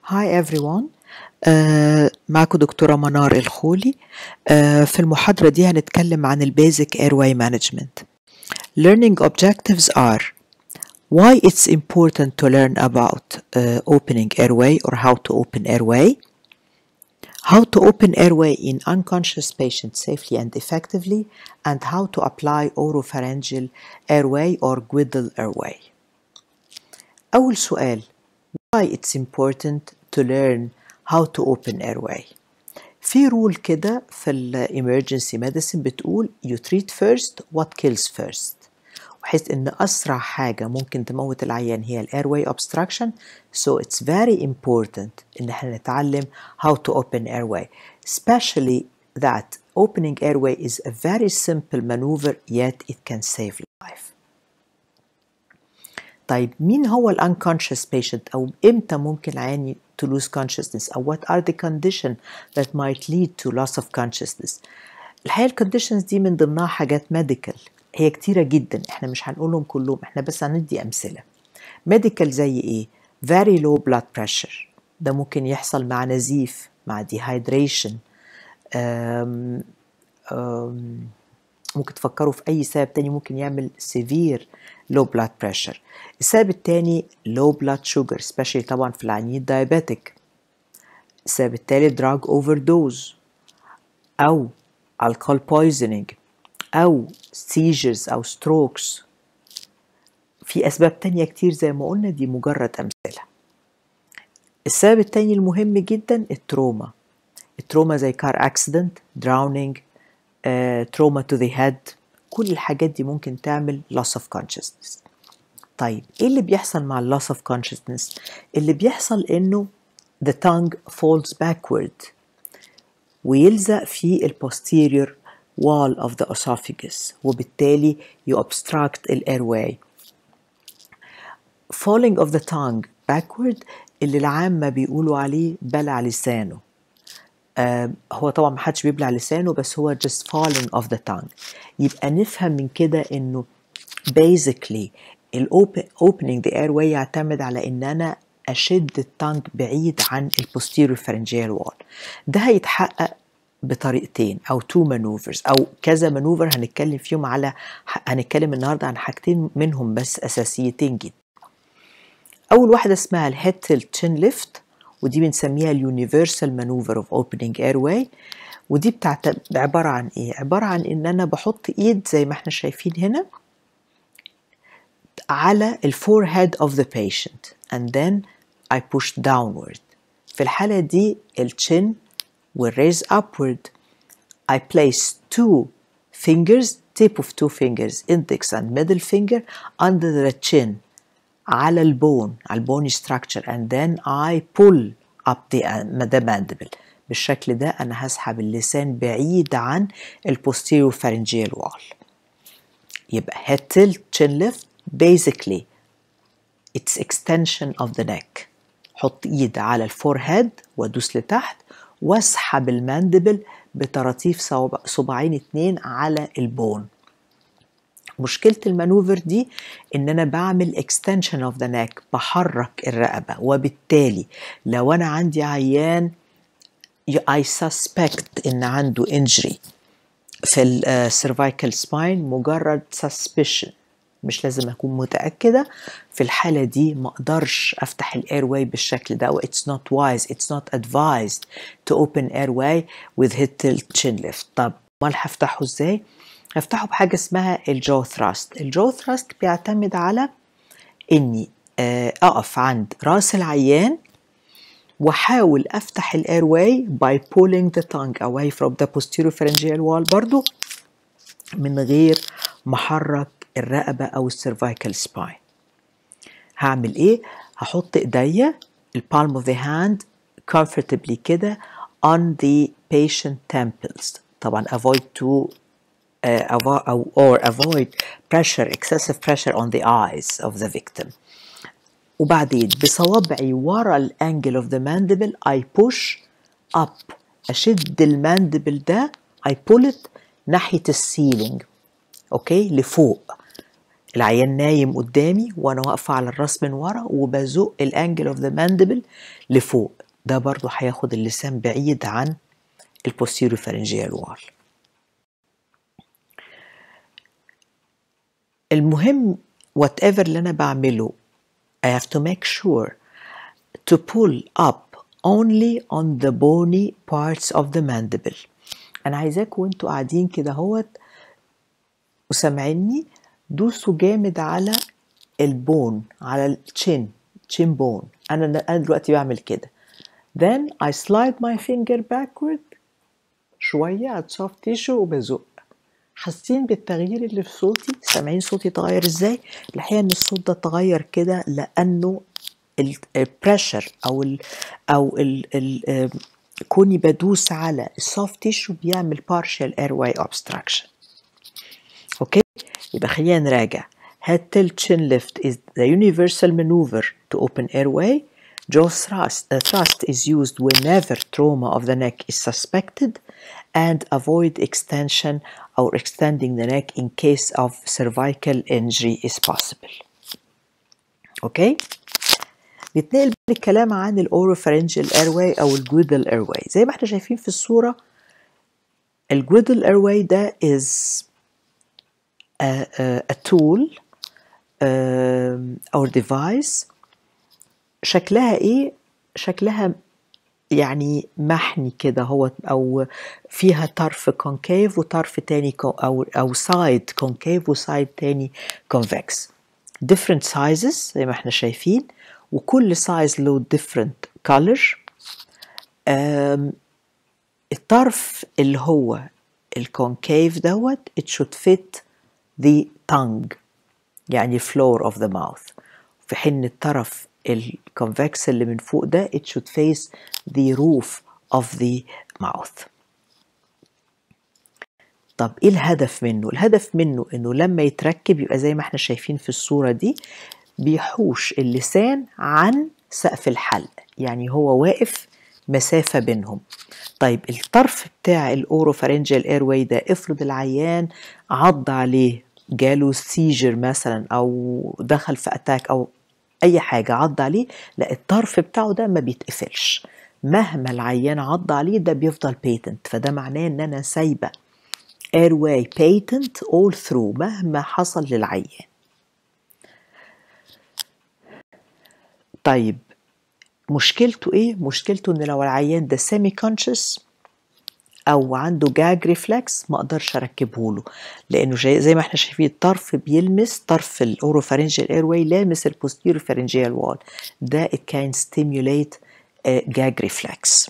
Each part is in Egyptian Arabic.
Hi everyone uh, معكم دكتورة منار الخولي uh, في المحاضرة دي هنتكلم عن ال Basic Airway Management Learning objectives are why it's important to learn about uh, opening airway or how to open airway how to open airway in unconscious patients safely and effectively and how to apply oropharyngeal airway or Guidel airway أول سؤال why it's important to learn how to open airway في رول كده في ال emergency medicine بتقول you treat first what kills first بحيث ان اسرع حاجه ممكن تموت العيان هي الايرواي obstruction so it's very important ان احنا نتعلم how to open airway especially that opening airway is a very simple maneuver yet it can save life طيب مين هو ال unconscious patient او امتى ممكن عيان to lose consciousness او what are the conditions that might lead to loss of consciousness الحقيقه الكونديشنز دي من ضمنها حاجات medical هي كتيرة جدا احنا مش هنقولهم كلهم احنا بس هندي امثلة medical زي ايه very low blood pressure ده ممكن يحصل مع نزيف مع dehydration أم أم ممكن تفكروا في اي سبب تاني ممكن يعمل severe low blood pressure السبب التاني low blood sugar especially طبعا في العنيد diabetic السبب التالت drug overdose او alcohol poisoning أو seizures أو strokes في أسباب تانية كتير زي ما قلنا دي مجرد أمثلة السبب التاني المهم جدا التروما التروما زي كار اكسيدنت drowning تروما تو ذا هيد كل الحاجات دي ممكن تعمل loss of consciousness طيب ايه اللي بيحصل مع ال loss of consciousness اللي بيحصل انه the tongue falls backward ويلزق في ال posterior wall of the esophagus وبالتالي you obstruct ال airway falling of the tongue backward اللي العامة بيقولوا عليه بلع لسانه آه هو طبعا محدش بيبلع لسانه بس هو just falling of the tongue يبقى نفهم من كده انه basically ال opening the airway يعتمد على ان انا اشد التانج بعيد عن ال posterior pharyngeal wall ده هيتحقق بطريقتين او تو مانوفرز او كذا مانوفر هنتكلم فيهم على هنتكلم النهارده عن حاجتين منهم بس اساسيتين جدا اول واحده اسمها الهيد تيلت تشين ليفت ودي بنسميها اليونيفرسال مانوفر اوف اوبننج اير واي ودي بتاعت عباره عن ايه عباره عن ان انا بحط ايد زي ما احنا شايفين هنا على الفور هيد اوف ذا patient and then I push downward في الحاله دي التشين will raise upward. I place two fingers, tip of two fingers, index and middle finger under the chin على البون على البوني structure and then I pull up the, the mandible بالشكل ده أنا هسحب اللسان بعيد عن ال posterior pharyngeal wall يبقى head tilt chin lift basically it's extension of the neck حط ايد على الفورهيد وادوس لتحت واسحب الماندبل بطراطيف صباعين اتنين على البون مشكلة المانوفر دي ان انا بعمل extension of the neck بحرك الرقبة وبالتالي لو انا عندي عيان I suspect ان عنده injury في السيرفايكال سباين مجرد suspicion مش لازم اكون متاكده في الحاله دي ما اقدرش افتح الاير واي بالشكل ده it's not wise it's not advised to open airway with head tilt chin lift طب امال هفتحه ازاي هفتحه بحاجه اسمها الجو ثراست الجو ثراست بيعتمد على اني اقف عند راس العيان واحاول افتح الاير واي by pulling the tongue away from the posterior pharyngeal wall برضو من غير ما احرك الرقبة أو السيرفايكال سباين هعمل إيه؟ هحط إيديا البالم of the hand comfortably كده on the patient temples طبعا avoid to uh, avoid or avoid pressure excessive pressure on the eyes of the victim وبعدين بصوابعي ورا الانجل of the mandible I push up أشد الماندبل ده I pull it ناحية السيلينج اوكي لفوق العيان نايم قدامي وانا واقفه على الراس من ورا وبزق الانجل اوف ذا ماندبل لفوق ده برضو هياخد اللسان بعيد عن البوستيريو فارنجيال وال المهم whatever اللي انا بعمله I have to make sure to pull up only on the bony parts of the mandible انا عايزاكم وانتوا قاعدين كده اهوت وسامعيني دوسوا جامد على البون على التشين تشين بون انا انا دلوقتي بعمل كده then I slide my finger backward شوية على soft tissue وبزق حاسين بالتغيير اللي في صوتي سامعين صوتي اتغير ازاي الحقيقة ان الصوت ده اتغير كده لانه البريشر او ال او ال ال كوني بدوس على السوفت تيشو بيعمل partial airway obstruction اوكي يبقى خلينا نراجع head tilt chin lift is the universal maneuver to open airway jaw thrust, uh, thrust is used whenever trauma of the neck is suspected and avoid extension or extending the neck in case of cervical injury is possible اوكي نتنقل بالكلام عن الاوروفارنجال ايرواي او الجويدل ايرواي زي ما احنا شايفين في الصوره الجويدل ايرواي ده is a, a, a tool um, or device شكلها ايه شكلها يعني محني كده هو او فيها طرف كونكيف وطرف تاني او او سايد كونكيف وسايد تاني كونفكس different sizes زي ما احنا شايفين وكل سايز له different color الطرف اللي هو الكونكيف دوت it should fit the tongue يعني floor of the mouth في حين الطرف الكونفكس اللي من فوق ده it should face the roof of the mouth طب ايه الهدف منه الهدف منه انه لما يتركب يبقى زي ما احنا شايفين في الصورة دي بيحوش اللسان عن سقف الحلق يعني هو واقف مسافة بينهم طيب الطرف بتاع الاوروفارنجال ايرواي ده افرض العيان عض عليه جاله سيجر مثلا او دخل في اتاك او اي حاجة عض عليه لا الطرف بتاعه ده ما بيتقفلش مهما العيان عض عليه ده بيفضل بيتنت فده معناه ان انا سايبه airway patent all through مهما حصل للعيان طيب مشكلته ايه مشكلته ان لو العيان ده سيمي كونشس او عنده جاج ريفلكس ما اقدرش اركبه له لانه زي ما احنا شايفين الطرف بيلمس طرف الاوروفارنجيال ايرواي لامس البوستيريور فارنجيال وول ده it can stimulate جاج ريفلكس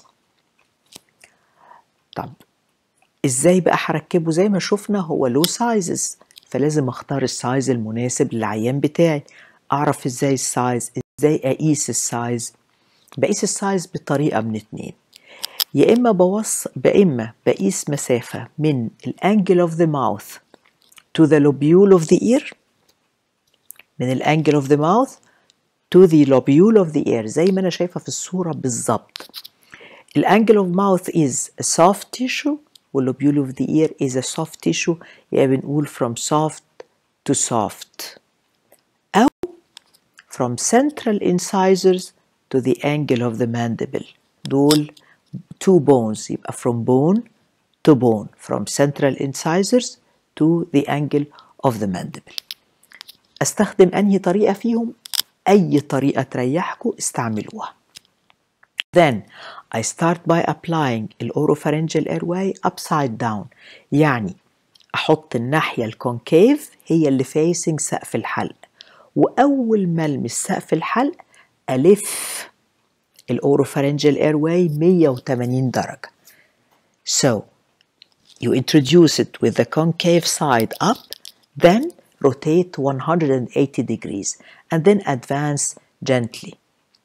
طب ازاي بقى هركبه زي ما شفنا هو له سايزز فلازم اختار السايز المناسب للعيان بتاعي اعرف ازاي السايز ازاي اقيس السايز بقيس السايز بطريقه من اتنين يا اما بوص يا اما بقيس مسافه من الانجل اوف ذا ماوث to the lobule of the ear من الانجل اوف ذا ماوث to the lobule of the ear زي ما انا شايفه في الصوره بالظبط الانجل اوف mouth is a soft tissue واللوبيول of the ear is a soft tissue يعني بنقول from soft to soft أو from central incisors to the angle of the mandible دول two bones يبقى from bone to bone from central incisors to the angle of the mandible استخدم انهي طريقة فيهم اي طريقة تريحكم استعملوها Then I start by applying الأوروفارنجال airway upside down يعني أحط الناحية الكونكيف هي اللي فيسنج سقف الحلق وأول ما ألمس سقف الحلق ألف الأوروفارنجال airway 180 درجة So you introduce it with the concave side up then rotate 180 degrees and then advance gently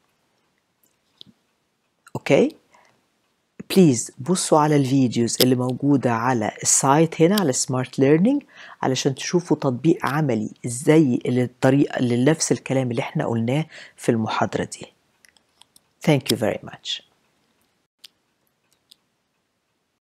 اوكي بليز بصوا على الفيديوز اللي موجودة على السايت هنا على سمارت ليرنينج علشان تشوفوا تطبيق عملي ازاي الطريقة اللي نفس الكلام اللي احنا قلناه في المحاضرة دي Thank you very much.